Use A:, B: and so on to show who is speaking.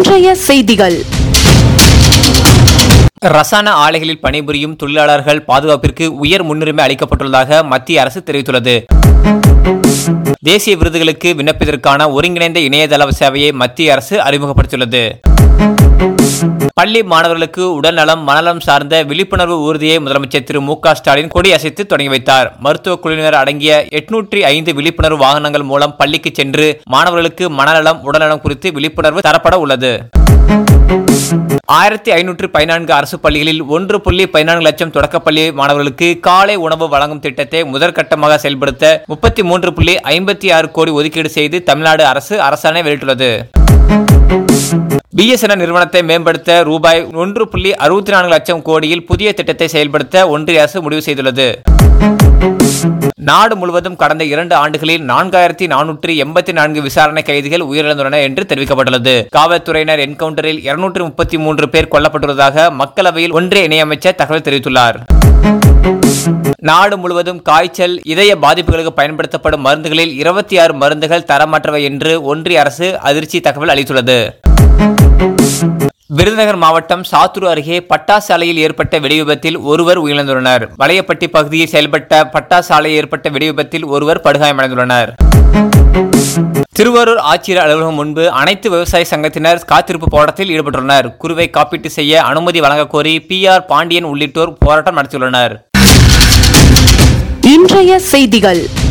A: இன்றைய செய்திகள்
B: ரசாயன ஆலைகளில் பணிபுரியும் தொழிலாளர்கள் பாதுகாப்பிற்கு உயர் முன்னுரிமை அளிக்கப்பட்டுள்ளதாக மத்திய அரசு தெரிவித்துள்ளது தேசிய விருதுகளுக்கு விண்ணப்பிப்பதற்கான ஒருங்கிணைந்த இணையதள சேவையை மத்திய அரசு அறிமுகப்படுத்தியுள்ளது பள்ளி மாணவர்களுக்கு உடல்நலம் மனநலம் சார்ந்த விழிப்புணர்வு ஊர்தியை முதலமைச்சர் திரு மு க ஸ்டாலின் கொடியசைத்து தொடங்கி வைத்தார் மருத்துவ குழுவினர் அடங்கிய எட்நூற்றி ஐந்து விழிப்புணர்வு வாகனங்கள் மூலம் பள்ளிக்கு சென்று மாணவர்களுக்கு மனநலம் உடல்நலம் குறித்து விழிப்புணர்வு தரப்பட உள்ளது ஆயிரத்தி ஐநூற்று பதினான்கு அரசு பள்ளிகளில் ஒன்று புள்ளி பதினான்கு லட்சம் தொடக்கப்பள்ளி மாணவர்களுக்கு காலை உணவு வழங்கும் திட்டத்தை முதற்கட்டமாக செயல்படுத்த முப்பத்தி மூன்று புள்ளி ஐம்பத்தி ஆறு கோடி ஒதுக்கீடு செய்து தமிழ்நாடு அரசு அரசாணை வெளியிட்டுள்ளது பிஎஸ்என்எல் நிறுவனத்தை மேம்படுத்த ரூபாய் ஒன்று புள்ளி அறுபத்தி நான்கு லட்சம் கோடியில் புதிய திட்டத்தை செயல்படுத்த ஒன்றிய அரசு முடிவு செய்துள்ளது நாடு முழுவதும் கடந்த இரண்டு ஆண்டுகளில் நான்காயிரத்தி நானூற்றி எண்பத்தி நான்கு விசாரணை கைதிகள் உயிரிழந்துள்ளனர் என்று தெரிவிக்கப்பட்டுள்ளது காவல்துறையினர் என்கவுண்டரில் இருநூற்று முப்பத்தி மூன்று பேர் கொல்லப்பட்டுள்ளதாக மக்களவையில் ஒன்றிய இணையமைச்சர் தகவல் தெரிவித்துள்ளார் நாடு முழுவதும் காய்ச்சல் இதய பாதிப்புகளுக்கு பயன்படுத்தப்படும் மருந்துகளில் இருபத்தி ஆறு மருந்துகள் தரமற்றவை என்று ஒன்றிய அரசு அதிர்ச்சி தகவல் அளித்துள்ளது விருதுநகர் மாவட்டம் சாத்தூர் அருகே பட்டாசு ஆலையில் ஏற்பட்ட வெடிவிபத்தில் ஒருவர் உயிரிழந்துள்ளனர் வளையப்பட்டி பகுதியில் செயல்பட்ட பட்டாசு ஆலையில் ஏற்பட்ட வெடிவிபத்தில் ஒருவர் படுகாயமடைந்துள்ளனர் திருவாரூர் ஆட்சியர் அலுவலகம் முன்பு அனைத்து விவசாய சங்கத்தினர் காத்திருப்பு போராட்டத்தில் ஈடுபட்டுள்ளனர் குருவை காப்பீட்டு செய்ய அனுமதி வழங்கக் கோரி பி ஆர் பாண்டியன் உள்ளிட்டோர் போராட்டம் நடத்தியுள்ளனர்
A: இன்றைய செய்திகள்